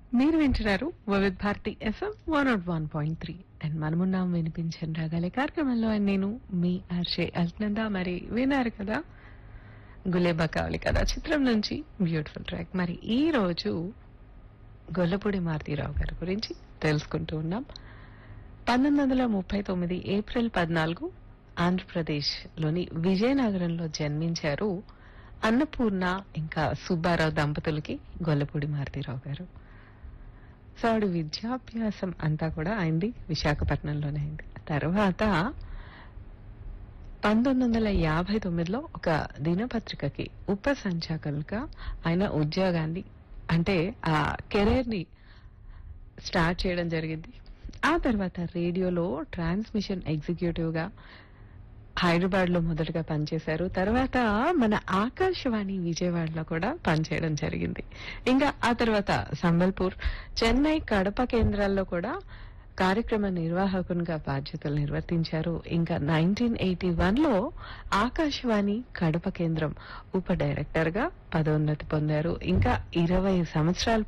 మీరు వింటున్నారు Vividh Bharati FM one naught one point three and మనమున్నాం వినిపించండి రాగాలి కార్యక్రమంలో and నేను మీ ఆర్షే అల్నంద మరి విన్నారు కదా గులేబా కావాలి కదా చిత్రం నుంచి బ్యూటిఫుల్ ట్రాక్ మరి ఈ రోజు గొల్లపూడి మారుతీరావు గారి గురించి తెలుసుకుంటూ ఉన్నాం పంతొమ్మిది వందల ముప్పై తొమ్మిది ఏప్రిల్ పద్నాలుగు ఆంధ్రప్రదేశ్ లోని విజయనగరంలో జన్మించారు అన్నపూర్ణ ఇంకా సుబ్బారావు దంపతులకి గొల్లపూడి మారుతీరావు గారు సో ఆవిడ విద్యాభ్యాసం అంతా కూడా అయింది విశాఖపట్నంలోనే అయింది తర్వాత పంతొమ్మిది వందల యాభై తొమ్మిదిలో ఒక దినపత్రికకి ఉప సంచాలకులుగా ఆయన ఉద్యోగాన్ని అంటే ఆ కెరీర్ ని స్టార్ట్ చేయడం జరిగింది ఆ తర్వాత రేడియోలో ట్రాన్స్మిషన్ ఎగ్జిక్యూటివ్ గా హైదరాబాద్ లో మొదటగా పనిచేశారు తర్వాత మన ఆకాశవాణి విజయవాడలో కూడా పనిచేయడం జరిగింది ఇంకా ఆ తర్వాత సంబల్పూర్ చెన్నై కడప కేంద్రాల్లో కూడా కార్యక్రమ నిర్వాహకునిగా బాధ్యతలు నిర్వర్తించారు ఇంకా నైన్టీన్ ఎయిటీ వన్ లో ఆకాశవాణి కడప కేంద్రం ఉప డైరెక్టర్ గా పదోన్నతి పొందారు ఇంకా ఇరవై సంవత్సరాల